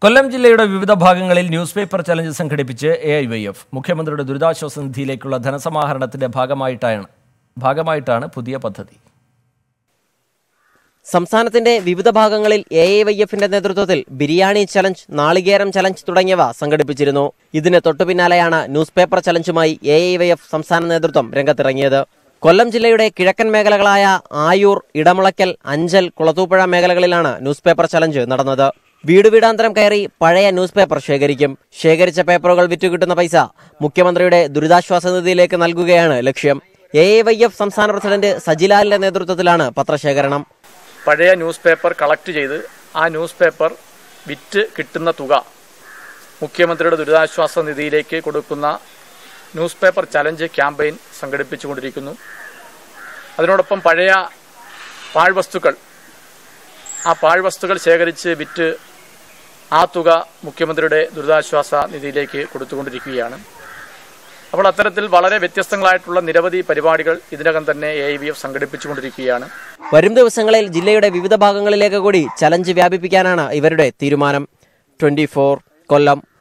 കൊല്ലം ജില്ലയുടെ വിവിധ ഭാഗങ്ങളിൽ ന്യൂസ് പേപ്പർ ചലഞ്ച് സംഘടിപ്പിച്ച് എ ഐ വൈ എഫ് മുഖ്യമന്ത്രിയുടെ ദുരിതാശ്വാസ നിധിയിലേക്കുള്ള ധനസമാഹരണത്തിന്റെ ഭാഗമായിട്ടാണ് ഭാഗമായിട്ടാണ് പുതിയ പദ്ധതി സംസ്ഥാനത്തിന്റെ വിവിധ ഭാഗങ്ങളിൽ എ ഐ വൈ എഫിന്റെ നേതൃത്വത്തിൽ ബിരിയാണി ചലഞ്ച് നാളികേരം ചലഞ്ച് തുടങ്ങിയവ സംഘടിപ്പിച്ചിരുന്നു ഇതിന് തൊട്ടുപിന്നാലെയാണ് ന്യൂസ് പേപ്പർ ചലഞ്ചുമായി എ ഐ വൈ എഫ് സംസ്ഥാന നേതൃത്വം രംഗത്തിറങ്ങിയത് കൊല്ലം ജില്ലയുടെ കിഴക്കൻ മേഖലകളായ ആയൂർ ഇടമുളയ്ക്കൽ അഞ്ചൽ കുളത്തൂപ്പുഴ മേഖലകളിലാണ് ന്യൂസ് പേപ്പർ ചലഞ്ച് നടന്നത് വീട് വീടാന്തരം കയറി പഴയ ന്യൂസ് പേപ്പർ ശേഖരിക്കും ശേഖരിച്ച പേപ്പറുകൾ വിറ്റുകിട്ടുന്ന പൈസ മുഖ്യമന്ത്രിയുടെ ദുരിതാശ്വാസ നിധിയിലേക്ക് നൽകുകയാണ് ലക്ഷ്യം എ ഐ വൈ എഫ് സംസ്ഥാന പ്രസിഡന്റ് സജിലാലിന്റെ നേതൃത്വത്തിലാണ് പത്രശേഖരണം പഴയ ന്യൂസ് പേപ്പർ കളക്ട് ചെയ്ത് ആ ന്യൂസ് പേപ്പർ വിറ്റ് കിട്ടുന്ന തുക മുഖ്യമന്ത്രിയുടെ ദുരിതാശ്വാസ നിധിയിലേക്ക് കൊടുക്കുന്ന ന്യൂസ് പേപ്പർ ചലഞ്ച് ക്യാമ്പയിൻ സംഘടിപ്പിച്ചുകൊണ്ടിരിക്കുന്നു അതിനോടൊപ്പം പഴയ പാഴ്വസ്തുക്കൾ ആ പാഴ്വസ്തുക്കൾ ശേഖരിച്ച് വിറ്റ് ആ തുക മുഖ്യമന്ത്രിയുടെ ദുരിതാശ്വാസ നിധിയിലേക്ക് കൊടുത്തുകൊണ്ടിരിക്കുകയാണ് അപ്പോൾ അത്തരത്തിൽ വളരെ വ്യത്യസ്തങ്ങളായിട്ടുള്ള നിരവധി പരിപാടികൾ ഇതിനകം തന്നെ എ ഐ വി എഫ് സംഘടിപ്പിച്ചുകൊണ്ടിരിക്കുകയാണ് വരും ദിവസങ്ങളിൽ ജില്ലയുടെ വിവിധ ഭാഗങ്ങളിലേക്ക് കൂടി ചലഞ്ച് വ്യാപിപ്പിക്കാനാണ് ഇവരുടെ തീരുമാനം ട്വന്റി കൊല്ലം